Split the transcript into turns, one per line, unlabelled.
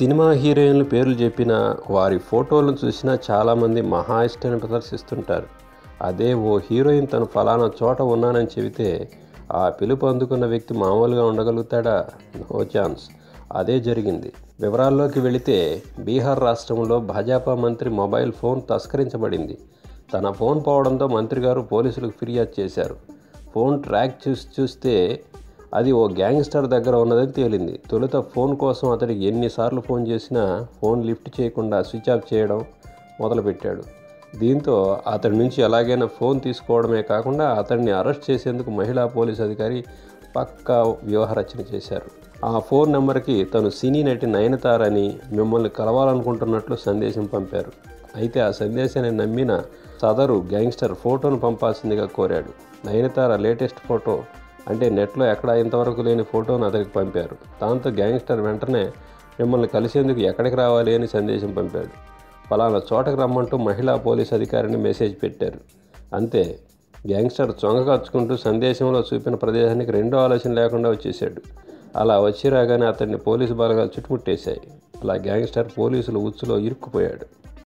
cinema హీరోయిన్ల పేర్లు చెప్పినా వారి ఫోటోలను చూసినా చాలామంది మహా ఇష్టాన్ని ప్రదర్శిస్తుంటారు అదే ఓ హీరోయిన్ తను ఫలానా చోట ఉన్నానని చెబితే ఆ పిలుపు అందుకున్న వ్యక్తి మామూలుగా ఉండగలుగుతాడా నో ఛాన్స్ అదే జరిగింది వివరాల్లోకి వెళితే బీహార్ రాష్ట్రంలో భాజపా మంత్రి మొబైల్ ఫోన్ తస్కరించబడింది తన ఫోన్ పోవడంతో మంత్రి గారు పోలీసులకు ఫిర్యాదు చేశారు ఫోన్ ట్రాక్ చూసి చూస్తే అది ఓ గ్యాంగ్స్టర్ దగ్గర ఉన్నదని తేలింది తొలుత ఫోన్ కోసం అతడికి ఎన్నిసార్లు ఫోన్ చేసినా ఫోన్ లిఫ్ట్ చేయకుండా స్విచ్ ఆఫ్ చేయడం మొదలుపెట్టాడు దీంతో అతడి నుంచి ఎలాగైనా ఫోన్ తీసుకోవడమే కాకుండా అతడిని అరెస్ట్ చేసేందుకు మహిళా పోలీస్ అధికారి పక్కా వ్యూహరచన చేశారు ఆ ఫోన్ నెంబర్కి తను సినీ నటి నయనతార అని మిమ్మల్ని కలవాలనుకుంటున్నట్లు సందేశం పంపారు అయితే ఆ సందేశాన్ని నమ్మిన సదరు గ్యాంగ్స్టర్ ఫోటోను పంపాల్సిందిగా కోరాడు నయనతార లేటెస్ట్ ఫోటో అంటే నెట్లో ఎక్కడ ఇంతవరకు లేని ఫోటోను అతనికి పంపారు దాంతో గ్యాంగ్స్టర్ వెంటనే మిమ్మల్ని కలిసేందుకు ఎక్కడికి రావాలి అని సందేశం పంపాడు ఫలానా చోటకు రమ్మంటూ మహిళా పోలీస్ అధికారిని మెసేజ్ పెట్టారు అంతే గ్యాంగ్స్టర్ చొంగకచ్చుకుంటూ సందేశంలో చూపిన ప్రదేశానికి రెండో ఆలోచన లేకుండా వచ్చేసాడు అలా వచ్చి రాగానే అతన్ని పోలీసు బలగాలు చుట్టుముట్టేశాయి అలా గ్యాంగ్స్టర్ పోలీసుల ఉచ్చులో ఇరుక్కుపోయాడు